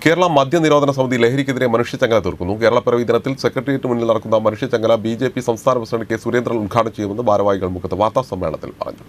കേരള മദ്യനിരോധന സമിതി ലഹരിക്കെതിരെ മനുഷ്യച്ചങ്ങല തീർക്കുന്നു കേരളപ്പിറവി ദിനത്തിൽ സെക്രട്ടേറിയറ്റ് മുന്നിൽ നടക്കുന്ന മനുഷ്യച്ചങ്ങല ബി ജെ പി സംസ്ഥാന പ്രസിഡന്റ് കെ സുരേന്ദ്രൻ ഉദ്ഘാടനം ചെയ്യുമെന്ന് ഭാരവാഹികൾ മുഖത്ത് വാർത്താ സമ്മേളനത്തിൽ പറഞ്ഞു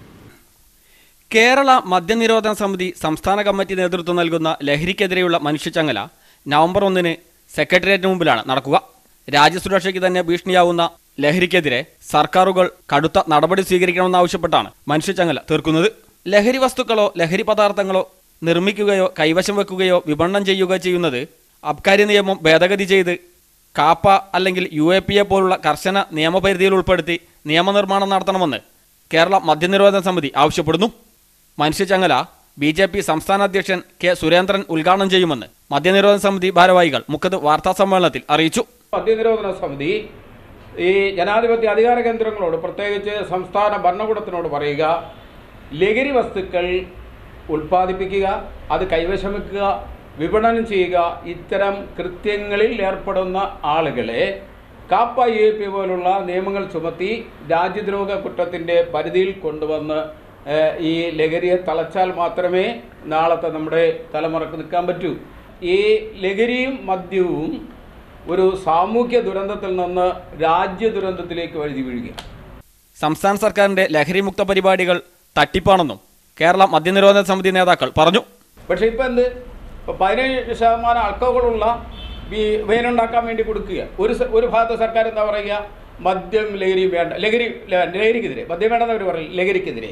കേരള മദ്യനിരോധന സമിതി സംസ്ഥാന കമ്മിറ്റി നേതൃത്വം നൽകുന്ന ലഹരിക്കെതിരെയുള്ള മനുഷ്യച്ചങ്ങല നവംബർ ഒന്നിന് സെക്രട്ടേറിയറ്റിന് മുമ്പിലാണ് നടക്കുക രാജ്യസുരക്ഷയ്ക്ക് തന്നെ ഭീഷണിയാവുന്ന ലഹരിക്കെതിരെ സർക്കാരുകൾ കടുത്ത നടപടി സ്വീകരിക്കണമെന്നാവശ്യപ്പെട്ടാണ് മനുഷ്യച്ചങ്ങല തീർക്കുന്നത് ലഹരി വസ്തുക്കളോ ലഹരി പദാർത്ഥങ്ങളോ നിർമ്മിക്കുകയോ കൈവശം വെക്കുകയോ വിപണനം ചെയ്യുകയോ ചെയ്യുന്നത് അബ്കാരി നിയമം ഭേദഗതി ചെയ്ത് കാപ്പ അല്ലെങ്കിൽ യു എ പി എ പോലുള്ള കർശന നിയമപരിധിയിൽ ഉൾപ്പെടുത്തി നിയമനിർമ്മാണം നടത്തണമെന്ന് കേരള മദ്യനിരോധന സമിതി ആവശ്യപ്പെടുന്നു മനുഷ്യചങ്ങല ബി ജെ പി സംസ്ഥാന അധ്യക്ഷൻ കെ സുരേന്ദ്രൻ ഉദ്ഘാടനം ചെയ്യുമെന്ന് മദ്യനിരോധന സമിതി ഭാരവാഹികൾ മുഖത്ത് വാർത്താ സമ്മേളനത്തിൽ അറിയിച്ചു മദ്യനിരോധന സമിതി ഈ ജനാധിപത്യ അധികാര കേന്ദ്രങ്ങളോട് പ്രത്യേകിച്ച് സംസ്ഥാന ഭരണകൂടത്തിനോട് പറയുക ലഹരി വസ്തുക്കൾ ഉൽപ്പാദിപ്പിക്കുക അത് കൈവശം വെക്കുക വിപണനം ചെയ്യുക ഇത്തരം കൃത്യങ്ങളിൽ ഏർപ്പെടുന്ന ആളുകളെ കാപ്പ യു എ പി പോലുള്ള നിയമങ്ങൾ ചുമത്തി രാജ്യദ്രോഹ കുറ്റത്തിൻ്റെ പരിധിയിൽ കൊണ്ടുവന്ന് ഏഹ്, ഈ ലഹരിയെ തളച്ചാൽ മാത്രമേ നാളത്തെ നമ്മുടെ തലമുറക്ക് നിൽക്കാൻ പറ്റൂ ഈ ലഹരിയും മദ്യവും ഒരു സാമൂഹ്യ ദുരന്തത്തിൽ നിന്ന് രാജ്യ ദുരന്തത്തിലേക്ക് വഴുതി വീഴുക സംസ്ഥാന സർക്കാരിന്റെ ലഹരിമുക്ത പരിപാടികൾ തട്ടിപ്പാണെന്നും കേരള മദ്യനിരോധന സമിതി നേതാക്കൾ പറഞ്ഞു പക്ഷേ ഇപ്പം എന്ത് ഇപ്പം പതിനേഴ് ശതമാനം ആൽക്കഹോളുള്ള ഈ വേനുണ്ടാക്കാൻ വേണ്ടി കൊടുക്കുക ഒരു സ- ഒരു ഭാഗത്ത് സർക്കാർ എന്താ പറയുക മദ്യം ലഹരി വേണ്ട ലഹരി ല- ലഹരിക്കെതിരെ മദ്യം വേണ്ടെന്ന് അവർ പറയും ലഹരിക്കെതിരെ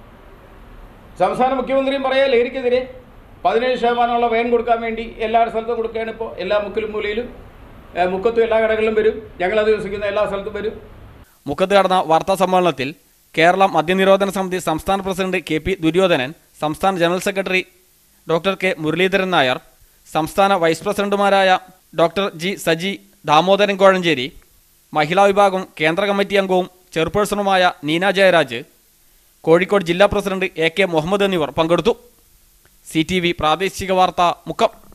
സംസ്ഥാന മുഖ്യമന്ത്രിയും പറയാ ലഹരിക്കെതിരെ പതിനേഴ് ശതമാനമുള്ള വേൻ കൊടുക്കാൻ വേണ്ടി എല്ലാ സ്ഥലത്തും കൊടുക്കുകയാണ് ഇപ്പോൾ എല്ലാ മുക്കിലും മൂലയിലും ഏഹ്, മുക്കത്തും എല്ലാ കടകളിലും വരും ഞങ്ങളത് വിശ്വസിക്കുന്ന എല്ലാ സ്ഥലത്തും വരും മുഖത്ത് നടന്ന വാർത്താ സമ്മേളനത്തിൽ കേരള മദ്യനിരോധന സമിതി സംസ്ഥാന പ്രസിഡന്റ് കെ പി ദുര്യോധനൻ സംസ്ഥാന general secretary doctor K Muraleedharan Nair സംസ്ഥാന വൈസ് പ്രസിഡന്റുമാരായ ഡോക്ടർ ജി സജി ദാമോദരൻ കോഴഞ്ചേരി മഹിളാ വിഭാഗം കേന്ദ്ര കമ്മിറ്റി അംഗവും ചെയർപേഴ്സണുമായ നീന ജയരാജ് കോഴിക്കോട് ജില്ലാ പ്രസിഡന്റ് എ കെ മുഹമ്മദ് എന്നിവർ പങ്കെടുത്തു സി ടി വി പ്രാദേശിക വാർത്ത മുക്കം